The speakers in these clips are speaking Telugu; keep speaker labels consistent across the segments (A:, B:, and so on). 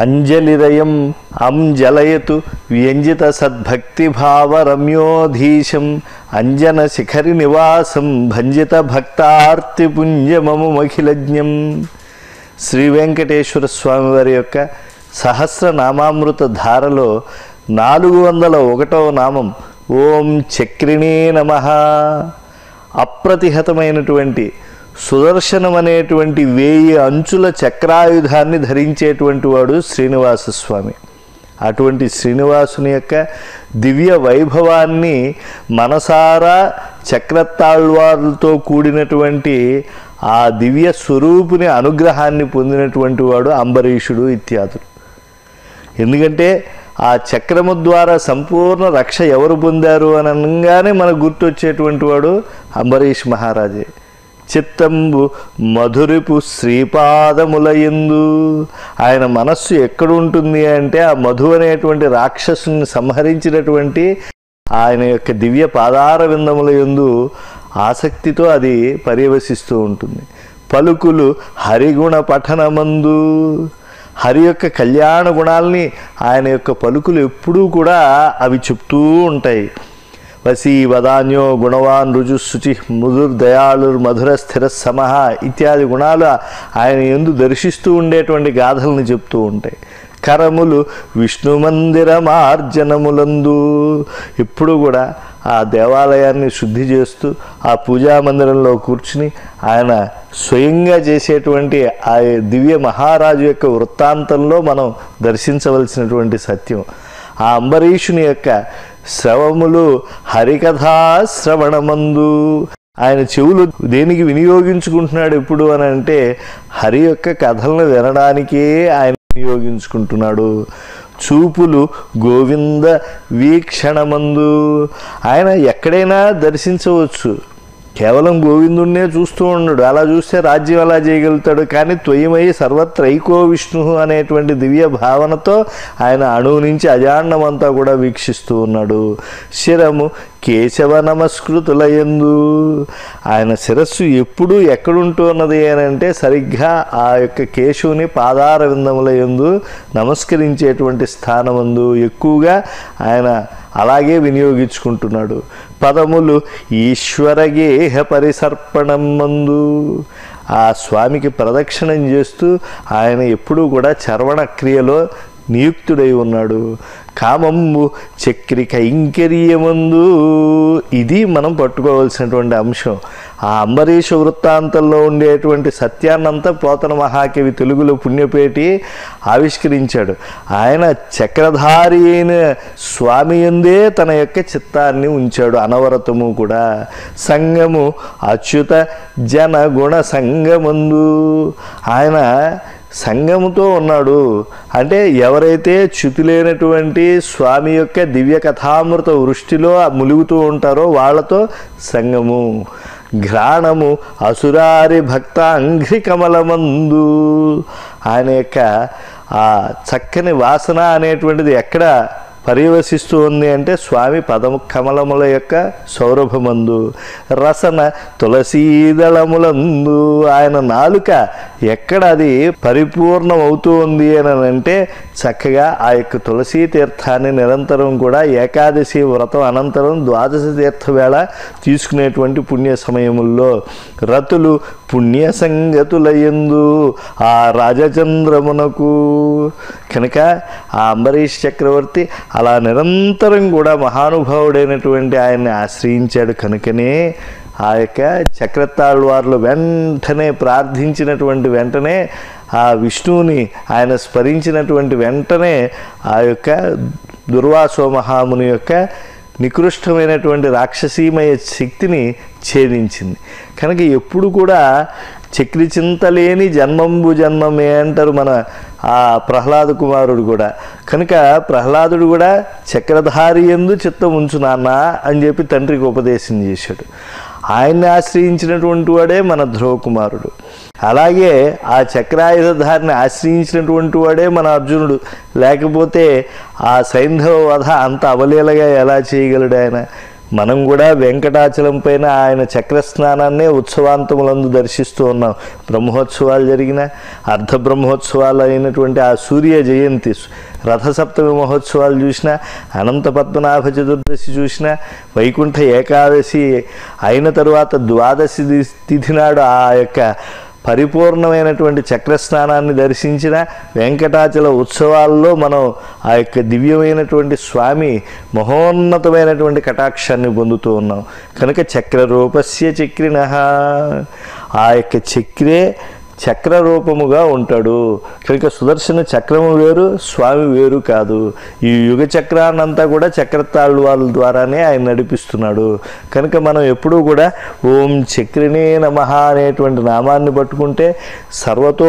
A: అంజలిరయం అంజలయతు వ్యంజిత సద్భక్తిభావరమ్యోధీశం అంజన శిఖరి నివాసం భంజిత భక్తార్తిపుంజమముమఖిలజ్ఞం శ్రీ వెంకటేశ్వర స్వామి వారి యొక్క సహస్రనామామృత ధారలో నాలుగు వందల ఒకటవ నామం ఓం చక్రిణే నమ అప్రతిహతమైనటువంటి సుదర్శనం అనేటువంటి వేయి అంచుల చక్రాయుధాన్ని ధరించేటువంటి వాడు శ్రీనివాస స్వామి అటువంటి శ్రీనివాసుని యొక్క దివ్య వైభవాన్ని మనసారా చక్రతాళ్వార్లతో కూడినటువంటి ఆ దివ్య స్వరూపుని అనుగ్రహాన్ని పొందినటువంటి వాడు అంబరీషుడు ఇత్యాదులు ఎందుకంటే ఆ చక్రము ద్వారా సంపూర్ణ రక్ష ఎవరు పొందారు అని అనగానే మనకు గుర్తొచ్చేటువంటి వాడు అంబరీష్ మహారాజే చిత్తంబు మధురిపు శ్రీపాదములయందు ఆయన మనస్సు ఎక్కడుంటుంది అంటే ఆ మధు అనేటువంటి రాక్షసుని సంహరించినటువంటి ఆయన యొక్క దివ్య పాదార విందముల యందు ఆసక్తితో అది పర్యవసిస్తూ ఉంటుంది పలుకులు హరిగుణ పఠనమందు హరి యొక్క కళ్యాణ గుణాల్ని ఆయన యొక్క పలుకులు ఎప్పుడూ కూడా అవి చెప్తూ ఉంటాయి వసీ వదాన్యో గుణవాన్ రుజు శుచి ముదుర్ దయాళుర్ మధుర స్థిర సమహ ఇత్యాది గుణాలు ఆయన ఎందు దర్శిస్తూ ఉండేటువంటి గాథలను చెప్తూ ఉంటాయి కరములు విష్ణు మందిర మార్జనములందు ఎప్పుడు కూడా ఆ దేవాలయాన్ని శుద్ధి చేస్తూ ఆ పూజా మందిరంలో కూర్చుని ఆయన స్వయంగా చేసేటువంటి ఆ దివ్య మహారాజు యొక్క వృత్తాంతంలో మనం దర్శించవలసినటువంటి సత్యం ఆ అంబరీషుని యొక్క శ్రవములు హరికథా శ్రవణమందు ఆయన చెవులు దేనికి వినియోగించుకుంటున్నాడు ఎప్పుడు అని అంటే హరి యొక్క కథలను వినడానికే ఆయన వినియోగించుకుంటున్నాడు చూపులు గోవింద వీక్షణమందు ఆయన ఎక్కడైనా దర్శించవచ్చు కేవలం గోవిందుణ్ణే చూస్తూ ఉండడు అలా చూస్తే రాజ్యం ఎలా చేయగలుగుతాడు కానీ త్వయమై సర్వత్రైకో విష్ణు అనేటువంటి దివ్య భావనతో ఆయన అణువు నుంచి అజాండమంతా కూడా వీక్షిస్తూ ఉన్నాడు శిరము కేశవ నమస్కృతులయందు ఆయన శిరస్సు ఎప్పుడు ఎక్కడుంటున్నది అని అంటే సరిగ్గా ఆ యొక్క కేశవుని పాదార విందముల యందు నమస్కరించేటువంటి స్థానమందు ఎక్కువగా ఆయన అలాగే వినియోగించుకుంటున్నాడు పదములు ఈశ్వరగేహ పరిసర్పణం మందు ఆ స్వామికి ప్రదక్షిణం చేస్తూ ఆయన ఎప్పుడూ కూడా చర్వణ క్రియలో నియుక్తుడై ఉన్నాడు కామంబు చక్రి కైంకర్యమందు ఇది మనం పట్టుకోవాల్సినటువంటి అంశం ఆ అంబరీష వృత్తాంతంలో ఉండేటువంటి సత్యాన్నంతా పోతన మహాకవి తెలుగులో పుణ్యపేటి ఆవిష్కరించాడు ఆయన చక్రధారి అయిన స్వామి ఎందే తన యొక్క చిత్తాన్ని ఉంచాడు అనవరతము కూడా సంగము అచ్యుత జనగుణ సంగమందు ఆయన సంగముతో ఉన్నాడు అంటే ఎవరైతే చ్యుతిలేనటువంటి స్వామి యొక్క దివ్య కథామృత వృష్టిలో ములుగుతూ ఉంటారో వాళ్ళతో సంగము ఘ్రాణము అసురారి భక్త అంఘ్రి కమలమందు ఆయన యొక్క ఆ చక్కని వాసన అనేటువంటిది ఎక్కడ పర్యవసిస్తూ ఉంది అంటే స్వామి పదము కమలముల యొక్క సౌరభమందు రసన తులసీదళములందు ఆయన నాలుక ఎక్కడ అది పరిపూర్ణం అవుతూ ఉంది అని అంటే చక్కగా ఆ యొక్క తులసీ తీర్థాన్ని నిరంతరం కూడా ఏకాదశి వ్రతం అనంతరం ద్వాదశ తీర్థ వేళ తీసుకునేటువంటి పుణ్య సమయముల్లో రతులు పుణ్య సంగతులయందు ఆ రాజచంద్రమునకు కనుక ఆ అంబరీష్ చక్రవర్తి అలా నిరంతరం కూడా మహానుభావుడైనటువంటి ఆయన్ని ఆశ్రయించాడు కనుకనే ఆ యొక్క చక్రతాళ్వార్లు వెంటనే ప్రార్థించినటువంటి వెంటనే ఆ విష్ణువుని ఆయన స్మరించినటువంటి వెంటనే ఆ యొక్క దుర్వాసో మహాముని యొక్క నికృష్టమైనటువంటి రాక్షసీమయ శక్తిని ఛేదించింది కనుక ఎప్పుడు కూడా చక్రి చింతలేని జన్మంబు జన్మమే అంటారు మన ఆ ప్రహ్లాద కుమారుడు కూడా కనుక ప్రహ్లాదుడు కూడా చక్రధారి ఎందు చిత్తం ఉంచు నాన్న అని చెప్పి తండ్రికి ఉపదేశం చేశాడు ఆయన్ని ఆశ్రయించినటువంటి వాడే మన ధ్రువ కుమారుడు అలాగే ఆ చక్రాయుధధారిని ఆశ్రయించినటువంటి వాడే మన అర్జునుడు లేకపోతే ఆ సైంధవ వధ అంత అవలీలగా ఎలా చేయగలడు ఆయన మనం కూడా వెంకటాచలం పైన ఆయన చక్రస్నానాన్నే ఉత్సవాంతములందు దర్శిస్తూ ఉన్నాం బ్రహ్మోత్సవాలు జరిగిన అర్ధ బ్రహ్మోత్సవాలు అయినటువంటి ఆ సూర్య జయంతి రథసప్తమి మహోత్సవాలు చూసినా అనంత పద్మనాభ చతుర్దశి చూసినా వైకుంఠ ఏకాదశి అయిన తరువాత ద్వాదశి ది- తిథి నాడు ఆ యొక్క పరిపూర్ణమైనటువంటి చక్రస్నానాన్ని దర్శించిన వెంకటాచల ఉత్సవాల్లో మనం ఆ యొక్క దివ్యమైనటువంటి స్వామి మహోన్నతమైనటువంటి కటాక్షాన్ని పొందుతూ ఉన్నాం కనుక చక్ర రూపస్య చక్రిన ఆ యొక్క చక్రే చక్ర రూపముగా ఉంటాడు కనుక సుదర్శన చక్రము వేరు స్వామి వేరు కాదు ఈ యుగ చక్రాన్నంతా కూడా చక్రతాళ్ళు వాళ్ళ ద్వారానే ఆయన నడిపిస్తున్నాడు కనుక మనం ఎప్పుడూ కూడా ఓం చక్రినే నమ అనేటువంటి నామాన్ని పట్టుకుంటే సర్వతో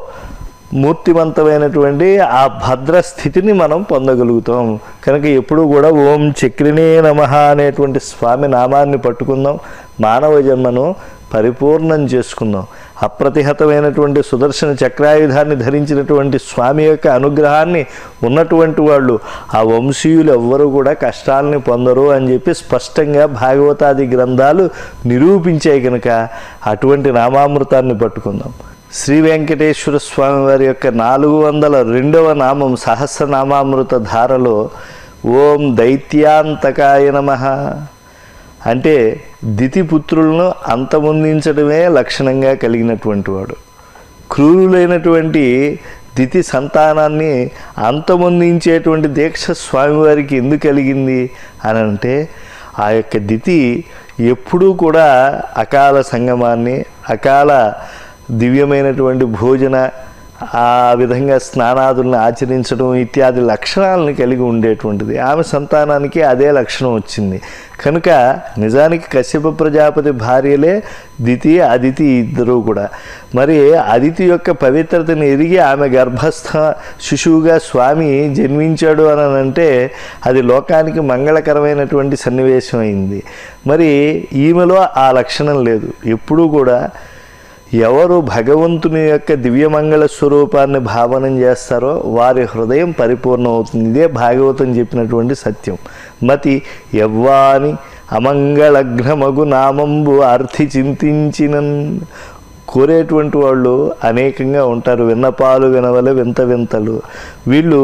A: మూర్తివంతమైనటువంటి ఆ భద్ర స్థితిని మనం పొందగలుగుతాం కనుక ఎప్పుడూ కూడా ఓం చక్రినే నమ అనేటువంటి స్వామి నామాన్ని పట్టుకుందాం మానవ జన్మను పరిపూర్ణం చేసుకుందాం అప్రతిహతమైనటువంటి సుదర్శన చక్రాయుధాన్ని ధరించినటువంటి స్వామి యొక్క అనుగ్రహాన్ని ఉన్నటువంటి వాళ్ళు ఆ వంశీయులు ఎవ్వరూ కూడా కష్టాలని పొందరు అని చెప్పి స్పష్టంగా భాగవతాది గ్రంథాలు నిరూపించాయి కనుక అటువంటి నామామృతాన్ని పట్టుకుందాం శ్రీ వెంకటేశ్వర స్వామి వారి యొక్క నాలుగు వందల రెండవ నామం సహస్రనామామృత ధారలో ఓం దైత్యాంతకాయ నమః అంటే దితిపుత్రులను అంతమొందించడమే లక్షణంగా కలిగినటువంటి వాడు క్రూరులైనటువంటి దితి సంతానాన్ని అంతమొందించేటువంటి దీక్ష స్వామివారికి ఎందుకు కలిగింది అని అంటే ఆ యొక్క దితి ఎప్పుడూ కూడా అకాల సంగమాన్ని అకాల దివ్యమైనటువంటి భోజన ఆ విధంగా స్నానాదులను ఆచరించడం ఇత్యాది లక్షణాలను కలిగి ఉండేటువంటిది ఆమె సంతానానికి అదే లక్షణం వచ్చింది కనుక నిజానికి కశ్యప ప్రజాపతి భార్యలే దితి అదితి ఇద్దరు కూడా మరి అదితి యొక్క పవిత్రతను ఎరిగి ఆమె గర్భస్థ శిశువుగా స్వామి జన్మించాడు అని అంటే అది లోకానికి మంగళకరమైనటువంటి సన్నివేశం అయింది మరి ఈమెలో ఆ లక్షణం లేదు ఎప్పుడూ కూడా ఎవరు భగవంతుని యొక్క దివ్యమంగళ స్వరూపాన్ని భావనం చేస్తారో వారి హృదయం పరిపూర్ణం అవుతుంది ఇదే భాగవతం చెప్పినటువంటి సత్యం మతి ఎవ్వాని అమంగళఘ్నమగు నామంబు అర్థి చింతించినన్ కోరేటువంటి వాళ్ళు అనేకంగా ఉంటారు విన్నపాలు వినవల వింత వింతలు వీళ్ళు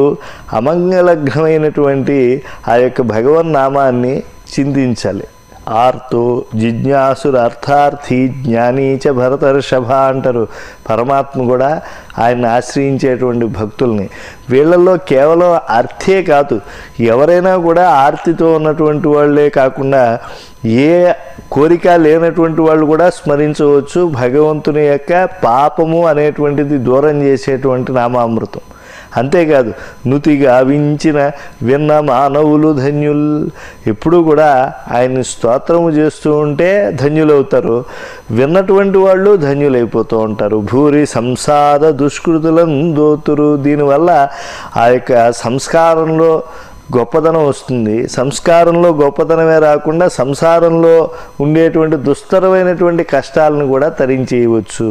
A: అమంగళఘ్నమైనటువంటి ఆ యొక్క భగవన్నామాన్ని చింతించాలి ఆర్తో జిజ్ఞాసుర అర్థార్థి జ్ఞానీచ భరతర్షభ అంటారు పరమాత్మ కూడా ఆయన ఆశ్రయించేటువంటి భక్తుల్ని వీళ్ళల్లో కేవలం అర్థే కాదు ఎవరైనా కూడా ఆర్తితో ఉన్నటువంటి వాళ్ళే కాకుండా ఏ కోరిక లేనటువంటి వాళ్ళు కూడా స్మరించవచ్చు భగవంతుని యొక్క పాపము అనేటువంటిది దూరం చేసేటువంటి నామామృతం అంతేకాదు నుతి గావించిన విన్న మానవులు ధన్యుల్ ఎప్పుడూ కూడా ఆయన్ని స్తోత్రము చేస్తూ ఉంటే ధన్యులవుతారు విన్నటువంటి వాళ్ళు ధన్యులైపోతూ ఉంటారు భూరి సంసార దుష్కృతులను దోతురు దీనివల్ల ఆ యొక్క సంస్కారంలో గొప్పతనం వస్తుంది సంస్కారంలో గొప్పతనమే రాకుండా సంసారంలో ఉండేటువంటి దుస్తరమైనటువంటి కష్టాలను కూడా తరించేయవచ్చు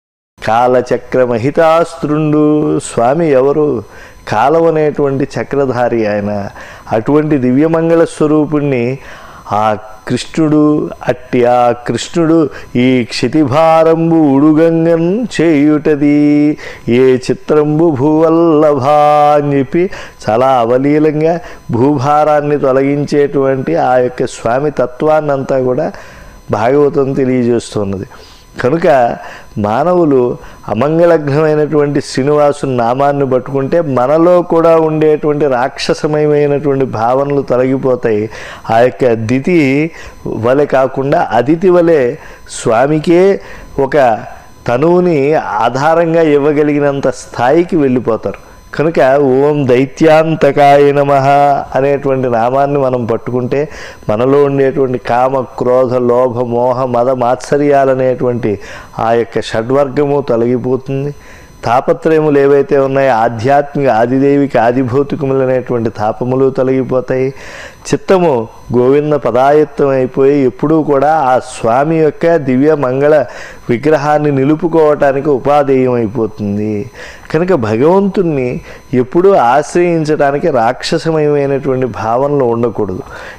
A: కాలచక్ర మహితాస్త్రుండు స్వామి ఎవరు కాలం అనేటువంటి చక్రధారి ఆయన అటువంటి దివ్యమంగళ స్వరూపుణ్ణి ఆ కృష్ణుడు అట్టి ఆ కృష్ణుడు ఈ క్షితిభారంబు ఉడుగంగన్ చేయుటది ఏ చిత్రంబు భూవల్లభా అని చెప్పి చాలా అవలీలంగా భూభారాన్ని తొలగించేటువంటి ఆ యొక్క స్వామి తత్వాన్నంతా కూడా భాగవతం తెలియజేస్తున్నది కనుక మానవులు అమంగళఘ్నమైనటువంటి శ్రీనివాసు నామాన్ని పట్టుకుంటే మనలో కూడా ఉండేటువంటి రాక్షసమయమైనటువంటి భావనలు తొలగిపోతాయి ఆ యొక్క దితి వలె కాకుండా అదితి వలె స్వామికే ఒక తనువుని ఆధారంగా ఇవ్వగలిగినంత స్థాయికి వెళ్ళిపోతారు కనుక ఓం దైత్యాంతకాయ నమ అనేటువంటి నామాన్ని మనం పట్టుకుంటే మనలో ఉండేటువంటి కామ క్రోధ లోభ మోహ మద మాత్సర్యాలనేటువంటి ఆ యొక్క షడ్వర్గము తొలగిపోతుంది తాపత్రయములు ఏవైతే ఉన్నాయో ఆధ్యాత్మిక ఆదిదేవిక ఆదిభౌతికములనేటువంటి తాపములు తొలగిపోతాయి చిత్తము గోవింద పదాయత్తం అయిపోయి ఎప్పుడూ కూడా ఆ స్వామి యొక్క దివ్య మంగళ విగ్రహాన్ని నిలుపుకోవటానికి ఉపాధేయం అయిపోతుంది కనుక భగవంతుణ్ణి ఎప్పుడూ ఆశ్రయించడానికి రాక్షసమయమైనటువంటి భావనలు ఉండకూడదు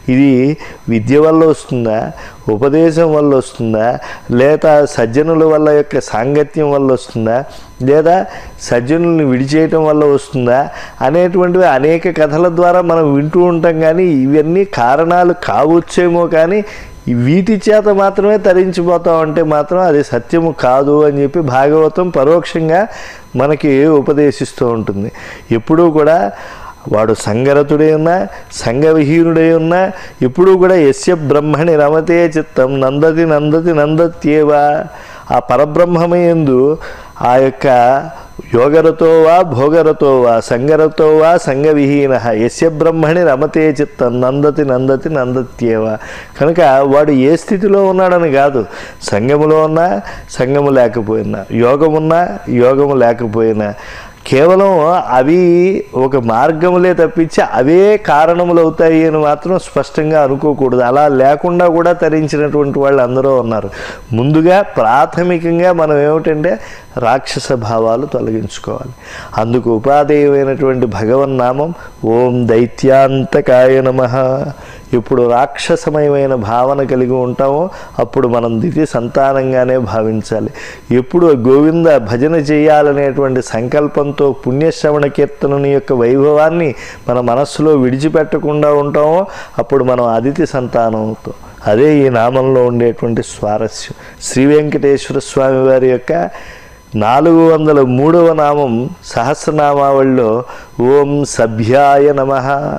A: ఇది విద్య వల్ల వస్తుందా ఉపదేశం వల్ల వస్తుందా లేదా సజ్జనుల వల్ల యొక్క సాంగత్యం వల్ల వస్తుందా లేదా సజ్జనుల్ని విడిచేయటం వల్ల వస్తుందా అనేటువంటివి అనేక కథల ద్వారా మనం వింటూ ఉంటాం కానీ ఇవన్నీ కారణాలు కావచ్చేమో కానీ వీటి చేత మాత్రమే తరించిపోతాం అంటే మాత్రం అది సత్యము కాదు అని చెప్పి భాగవతం పరోక్షంగా మనకి ఉపదేశిస్తూ ఉంటుంది ఎప్పుడూ కూడా వాడు సంగరతుడై ఉన్నా సంగవిహీనుడై ఉన్నా ఎప్పుడూ కూడా యస్య బ్రహ్మణి రమతే చిత్తం నందతి నందతి నందత్యేవా ఆ పరబ్రహ్మమయందు ఆ యొక్క యోగరతో వా భోగరతో వా సంగరతో వా సంగవిహీన యస్య బ్రహ్మణి రమతే చిత్తం నందతి నందతి నందత్యేవ కనుక వాడు ఏ స్థితిలో ఉన్నాడని కాదు సంగములో ఉన్నా సంగము లేకపోయినా యోగమున్నా యోగము లేకపోయినా కేవలం అవి ఒక మార్గములే తప్పించి అవే కారణములు అవుతాయి అని మాత్రం స్పష్టంగా అనుకోకూడదు అలా లేకుండా కూడా తరించినటువంటి వాళ్ళు అందరూ ఉన్నారు ముందుగా ప్రాథమికంగా మనం ఏమిటంటే రాక్షస భావాలు తొలగించుకోవాలి అందుకు ఉపాధేయమైనటువంటి భగవన్నామం ఓం దైత్యాంతకాయ నమ ఇప్పుడు రాక్షసమయమైన భావన కలిగి ఉంటామో అప్పుడు మనం దితి సంతానంగానే భావించాలి ఎప్పుడు గోవింద భజన చేయాలనేటువంటి సంకల్పంతో పుణ్యశ్రవణ కీర్తనని యొక్క వైభవాన్ని మన మనస్సులో విడిచిపెట్టకుండా ఉంటామో అప్పుడు మనం అదితి సంతానం అవుతాం అదే ఈ నామంలో ఉండేటువంటి స్వారస్యం శ్రీ వెంకటేశ్వర స్వామి వారి యొక్క నాలుగు వందల మూడవ నామం సహస్రనామావళిలో ఓం సభ్యాయ నమ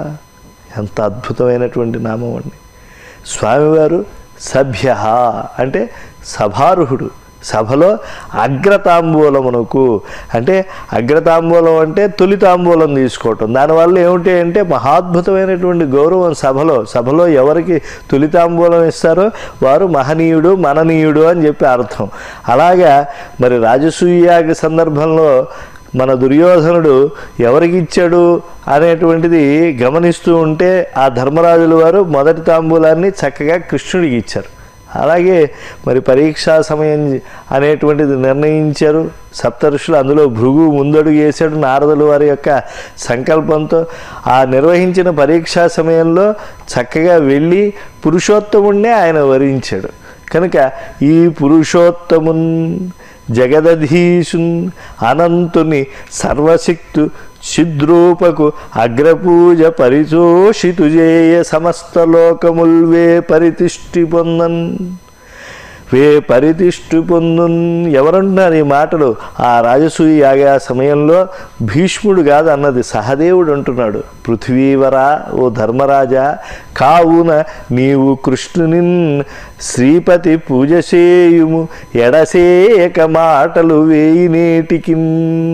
A: ఎంత అద్భుతమైనటువంటి నామం అండి స్వామివారు సభ్య అంటే సభారుహుడు సభలో అగ్రతాంబూలమునకు అంటే అగ్రతాంబూలం అంటే తొలి తాంబూలం తీసుకోవటం దానివల్ల ఏమిటి అంటే మహాద్భుతమైనటువంటి గౌరవం సభలో సభలో ఎవరికి తొలి తాంబూలం ఇస్తారో వారు మహనీయుడు మననీయుడు అని చెప్పి అర్థం అలాగా మరి రాజసూయాగ సందర్భంలో మన దుర్యోధనుడు ఎవరికి ఇచ్చాడు అనేటువంటిది గమనిస్తూ ఉంటే ఆ ధర్మరాజుల వారు మొదటి తాంబూలాన్ని చక్కగా కృష్ణుడికి ఇచ్చారు అలాగే మరి పరీక్షా సమయం అనేటువంటిది నిర్ణయించారు సప్తఋషులు అందులో భృగు ముందడుగు వేశాడు నారదుల వారి యొక్క సంకల్పంతో ఆ నిర్వహించిన పరీక్షా సమయంలో చక్కగా వెళ్ళి పురుషోత్తముణ్ణే ఆయన వరించాడు కనుక ఈ పురుషోత్తమున్ జగదధీశున్ అనంతుని సర్వశక్తు చిద్రూపకు అగ్రపూజ పరితోషితు చేయ సమస్త లోకముల్వే పరితిష్ఠి పొందన్ వే పరితిష్ఠి పొందున్ ఎవరంటున్నారు ఈ మాటలు ఆ రాజసూయ యాగ సమయంలో భీష్ముడు కాదు అన్నది సహదేవుడు అంటున్నాడు పృథ్వీవరా ఓ ధర్మరాజా కావున నీవు కృష్ణునిన్ శ్రీపతి పూజ చేయుము ఎడసేక మాటలు వేయి నేటికిన్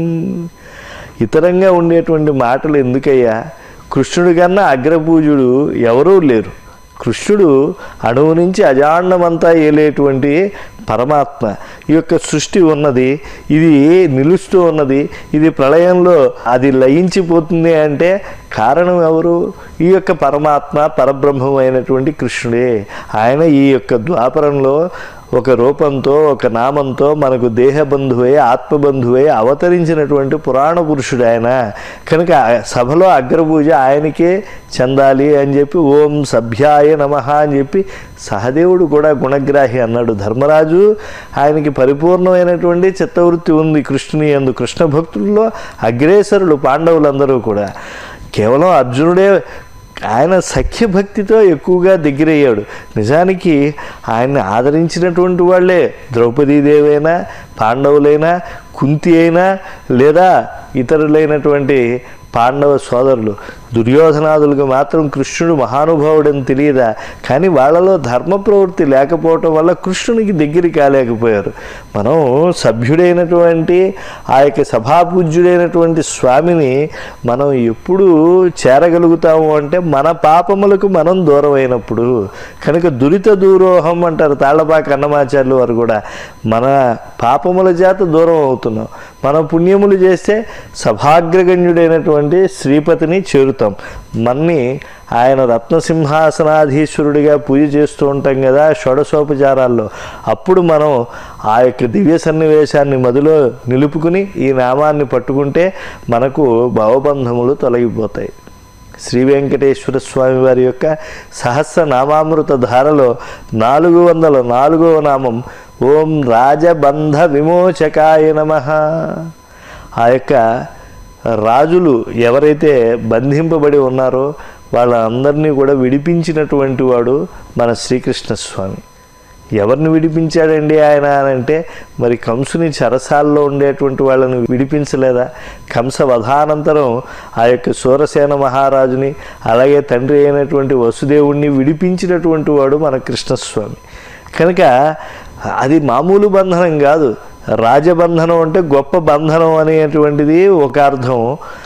A: ఇతరంగా ఉండేటువంటి మాటలు ఎందుకయ్యా కృష్ణుడి కన్నా అగ్రపూజుడు ఎవరూ లేరు కృష్ణుడు అణువు నుంచి అజాండమంతా ఏలేటువంటి పరమాత్మ ఈ యొక్క సృష్టి ఉన్నది ఇది నిలుస్తూ ఉన్నది ఇది ప్రళయంలో అది లయించిపోతుంది అంటే కారణం ఎవరు ఈ యొక్క పరమాత్మ పరబ్రహ్మమైనటువంటి కృష్ణుడే ఆయన ఈ యొక్క ద్వాపరంలో ఒక రూపంతో ఒక నామంతో మనకు దేహబంధువై ఆత్మబంధువై అవతరించినటువంటి పురాణ పురుషుడు ఆయన కనుక ఆ సభలో అగ్రపూజ ఆయనకే చెందాలి అని చెప్పి ఓం సభ్యాయ నమ అని చెప్పి సహదేవుడు కూడా గుణగ్రాహి అన్నాడు ధర్మరాజు ఆయనకి పరిపూర్ణమైనటువంటి చిత్తవృత్తి ఉంది కృష్ణుని ఎందు కృష్ణ భక్తుల్లో అగ్రేసరులు పాండవులందరూ కూడా కేవలం అర్జునుడే ఆయన సఖ్యభక్తితో ఎక్కువగా దగ్గరయ్యాడు నిజానికి ఆయన్ని ఆదరించినటువంటి వాళ్ళే ద్రౌపదీదేవైనా పాండవులైనా కుంతి అయినా లేదా ఇతరులైనటువంటి పాండవ సోదరులు దుర్యోధనాదులకు మాత్రం కృష్ణుడు మహానుభావుడని తెలియదా కానీ వాళ్ళలో ధర్మ ప్రవృత్తి లేకపోవటం వల్ల కృష్ణునికి దగ్గర కాలేకపోయారు మనం సభ్యుడైనటువంటి ఆ యొక్క సభాపూజ్యుడైనటువంటి స్వామిని మనం ఎప్పుడు చేరగలుగుతాము అంటే మన పాపములకు మనం దూరం అయినప్పుడు కనుక దురిత దూరోహం అంటారు తాళ్ళపాక అన్నమాచార్యులు వారు కూడా మన పాపముల చేత దూరం అవుతున్నాం మన పుణ్యములు చేస్తే సభాగ్రగణ్యుడైనటువంటి శ్రీపతిని చేరుతాం మన్ని ఆయన రత్నసింహాసనాధీశ్వరుడిగా పూజ చేస్తూ ఉంటాం కదా షోడశోపచారాల్లో అప్పుడు మనం ఆ యొక్క దివ్య సన్నివేశాన్ని మదిలో నిలుపుకుని ఈ నామాన్ని పట్టుకుంటే మనకు భవబంధములు తొలగిపోతాయి శ్రీ వెంకటేశ్వర స్వామి వారి యొక్క సహస్రనామామృత ధారలో నాలుగు వందల నాలుగవ నామం ఓం రాజబంధ విమోచకాయ నమ ఆ యొక్క రాజులు ఎవరైతే బంధింపబడి ఉన్నారో వాళ్ళందరినీ కూడా విడిపించినటువంటి వాడు మన శ్రీకృష్ణ స్వామి ఎవరిని విడిపించాడండి ఆయన అని అంటే మరి కంసుని చెరసాల్లో ఉండేటువంటి వాళ్ళని విడిపించలేదా కంస వధానంతరం ఆ యొక్క సూరసేన మహారాజుని అలాగే తండ్రి అయినటువంటి వసుదేవుణ్ణి విడిపించినటువంటి వాడు మన కృష్ణస్వామి కనుక అది మామూలు బంధనం కాదు రాజబంధనం అంటే గొప్ప బంధనం అనేటువంటిది ఒక అర్థం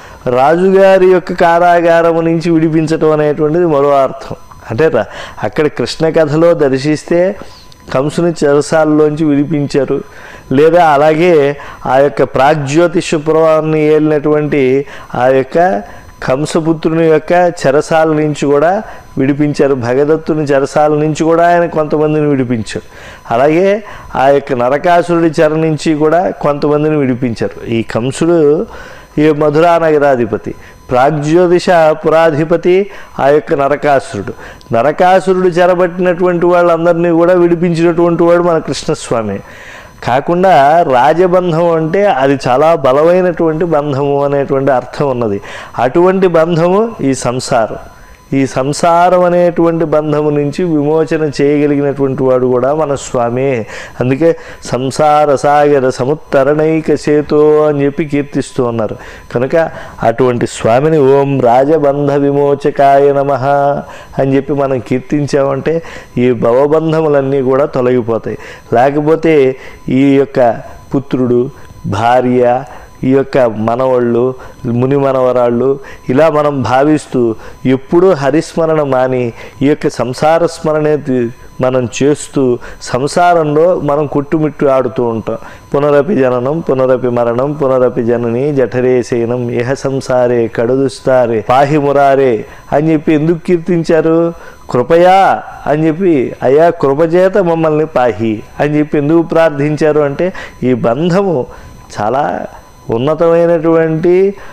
A: రాజుగారి యొక్క కారాగారము నుంచి విడిపించటం అనేటువంటిది మరో అర్థం అంటే రా- అక్కడ కృష్ణ కథలో దర్శిస్తే కంసుని చెరసాల్లోంచి విడిపించారు లేదా అలాగే ఆ యొక్క ప్రాగ్జ్యోతిషపురాన్ని ఏలినటువంటి ఆ యొక్క కంసపుత్రుని యొక్క చెరసాల నుంచి కూడా విడిపించారు భగదత్తుని చెరసాల నుంచి కూడా ఆయన కొంతమందిని విడిపించారు అలాగే ఆ యొక్క నరకాసురుడి చెర నుంచి కూడా కొంతమందిని విడిపించారు ఈ కంసుడు ఈ మధురా నగరాధిపతి ప్రాగ్జ్యోతిష పురాధిపతి ఆ యొక్క నరకాసురుడు నరకాసురుడు చెరబట్టినటువంటి వాళ్ళందరినీ కూడా విడిపించినటువంటి వాడు మన కృష్ణస్వామి కాకుండా రాజబంధం అంటే అది చాలా బలమైనటువంటి బంధము అనేటువంటి అర్థం ఉన్నది అటువంటి బంధము ఈ సంసారం ఈ సంసారం అనేటువంటి బంధము నుంచి విమోచన చేయగలిగినటువంటి వాడు కూడా మన స్వామి అందుకే సంసార సాగర సముత్తరణైక సేతో అని చెప్పి కీర్తిస్తూ ఉన్నారు కనుక అటువంటి స్వామిని ఓం రాజబంధ విమోచకాయ నమ అని చెప్పి మనం కీర్తించామంటే ఈ భవబంధములన్నీ కూడా తొలగిపోతాయి లేకపోతే ఈ యొక్క పుత్రుడు భార్య ఈ యొక్క మనవళ్ళు ముని మనవరాళ్ళు ఇలా మనం భావిస్తూ ఎప్పుడూ హరిస్మరణ మాని ఈ యొక్క సంసార స్మరణే తి- మనం చేస్తూ సంసారంలో మనం కుట్టుమిట్టు ఆడుతూ ఉంటాం పునరపి జననం పునరపి మరణం పునరపి జనని జఠరేశయనం ఇహ సంసారే కడుదుస్తారే పాహి మురారే అని చెప్పి ఎందుకు కీర్తించారు కృపయా అని చెప్పి అయ్యా కృపచేత మమ్మల్ని పాహి అని చెప్పి ఎందుకు ప్రార్థించారు అంటే ఈ బంధము చాలా ఉన్నతమైనటువంటి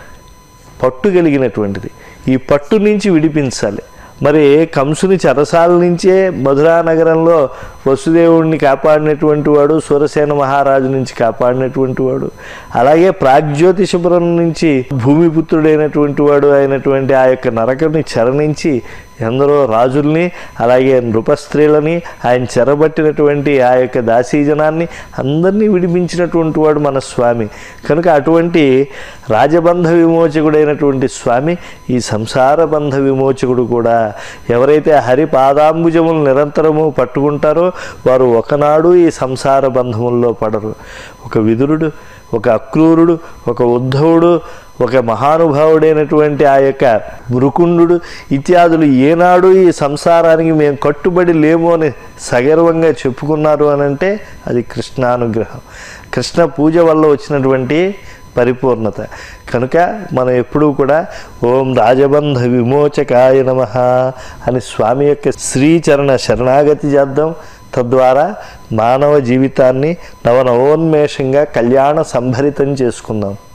A: పట్టు కలిగినటువంటిది ఈ పట్టు నుంచి విడిపించాలి మరి కంసుని చెరసాల నుంచే మధురా నగరంలో వసుదేవుడిని కాపాడినటువంటి వాడు సూరసేన మహారాజు నుంచి కాపాడినటువంటి వాడు అలాగే ప్రాగ్జ్యోతిషపురం నుంచి భూమిపుత్రుడైనటువంటి వాడు అయినటువంటి ఆ యొక్క నరకుని చరణించి ఎందరో రాజుల్ని అలాగే నృపస్త్రీలని ఆయన చెరబట్టినటువంటి ఆ యొక్క దాసీజనాన్ని అందరినీ విడిపించినటువంటి వాడు మన స్వామి కనుక అటువంటి రాజబంధ విమోచకుడైనటువంటి స్వామి ఈ సంసార బంధ విమోచకుడు కూడా ఎవరైతే హరి పాదాంబుజములు నిరంతరము పట్టుకుంటారో వారు ఒకనాడు ఈ సంసార బంధముల్లో పడరు ఒక విదురుడు ఒక అక్రూరుడు ఒక ఉద్ధవుడు ఒక మహానుభావుడైనటువంటి ఆ యొక్క మృకుండు ఇత్యాదులు ఏనాడు ఈ సంసారానికి మేము కట్టుబడి లేము అని సగర్వంగా చెప్పుకున్నారు అని అంటే అది కృష్ణానుగ్రహం కృష్ణ పూజ వల్ల వచ్చినటువంటి పరిపూర్ణత కనుక మనం ఎప్పుడూ కూడా ఓం రాజబంధ విమోచకాయ నమ అని స్వామి యొక్క శ్రీచరణ శరణాగతి చేద్దాం తద్వారా మానవ జీవితాన్ని నవనవోన్మేషంగా కళ్యాణ సంభరితం చేసుకుందాం